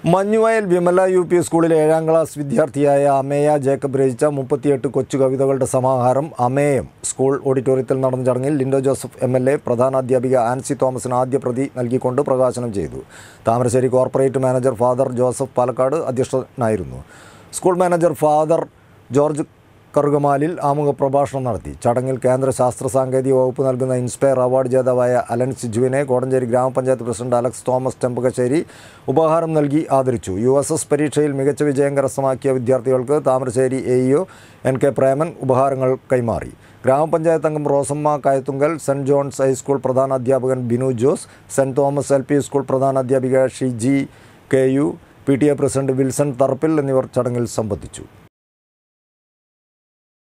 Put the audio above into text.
മഞ്ഞുവയൽ Vimala U P സ്കൂളിലെ ഏഴാം class വിദ്യാർത്ഥിയായ അമേയ ജേക്കബ് രചിച്ച മുപ്പത്തിയെട്ട് കൊച്ചു കവിതകളുടെ സമാഹാരം അമേയം സ്കൂൾ ഓഡിറ്റോറിയത്തിൽ നടന്ന ചടങ്ങിൽ Linto Joseph M L A പ്രധാനാധ്യാപിക ആൻസി തോമസിന് ആദ്യ പ്രതി നൽകിക്കൊണ്ട് പ്രകാശനം ചെയ്തു Thamarassery corporate manager father Joseph Palakkad അധ്യക്ഷനായിരുന്നു school manager father George Karukamalil ആമുഖ പ്രഭാഷണം നടത്തി ചടങ്ങിൽ കേന്ദ്ര ശാസ്ത്ര സാങ്കേതിക വകുപ്പ് നൽകുന്ന ഇൻസ്പയർ അവാർഡ് ജേതാവായ അലൻ സിജുവിനെ കോടഞ്ചേരി ഗ്രാമപഞ്ചായത്ത് പ്രസിഡന്റ് അലക്സ് തോമസ് ടെമ്പകശ്ശേരി ഉപഹാരം നൽകി ആദരിച്ചു യു എസ് എസ് പരീക്ഷയിൽ മികച്ച വിജയം കരസ്ഥമാക്കിയ വിദ്യാർത്ഥികൾക്ക് Thamarassery A E O N പ്രേമൻ ഉപഹാരങ്ങൾ കൈമാറി ഗ്രാമപഞ്ചായത്ത് അംഗം Rosamma Kayathunkal saint John's high school പ്രധാനാധ്യാപകൻ Binu Jose saint Thomas L P school പ്രധാനാധ്യാപിക Shiji K U P T A president Wilson Tharappil എന്നിവർ ചടങ്ങിൽ സംബന്ധിച്ചു